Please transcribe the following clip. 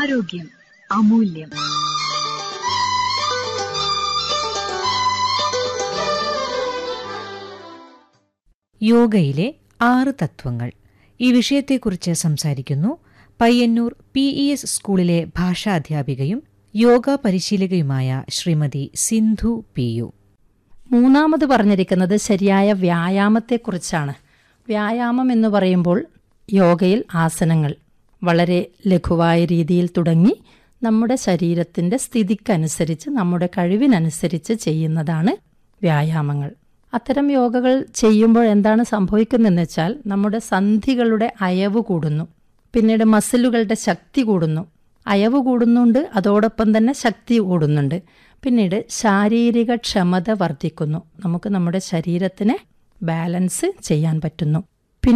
ആരോഗ്യം അമൂല്യം യോഗയിലെ ആറ് തത്വങ്ങൾ ഈ വിഷയത്തെക്കുറിച്ച് സംസാരിക്കുന്നു പയ്യന്നൂർ പി ഇ എസ് സ്കൂളിലെ ഭാഷാധ്യാപികയും യോഗ പരിശീലകയുമായ ശ്രീമതി സിന്ധു പി യു മൂന്നാമത് പറഞ്ഞിരിക്കുന്നത് ശരിയായ വ്യായാമത്തെക്കുറിച്ചാണ് വ്യായാമം എന്ന് പറയുമ്പോൾ യോഗയിൽ ആസനങ്ങൾ വളരെ ലഘുവായ രീതിയിൽ തുടങ്ങി നമ്മുടെ ശരീരത്തിൻ്റെ സ്ഥിതിക്കനുസരിച്ച് നമ്മുടെ കഴിവിനനുസരിച്ച് ചെയ്യുന്നതാണ് വ്യായാമങ്ങൾ അത്തരം യോഗകൾ ചെയ്യുമ്പോൾ എന്താണ് സംഭവിക്കുന്നതെന്ന് വെച്ചാൽ നമ്മുടെ സന്ധികളുടെ അയവ് കൂടുന്നു പിന്നീട് മസിലുകളുടെ ശക്തി കൂടുന്നു അയവ് കൂടുന്നുണ്ട് അതോടൊപ്പം തന്നെ ശക്തി കൂടുന്നുണ്ട് പിന്നീട് ശാരീരിക ക്ഷമത വർദ്ധിക്കുന്നു നമുക്ക് നമ്മുടെ ശരീരത്തിനെ ബാലൻസ് ചെയ്യാൻ പറ്റുന്നു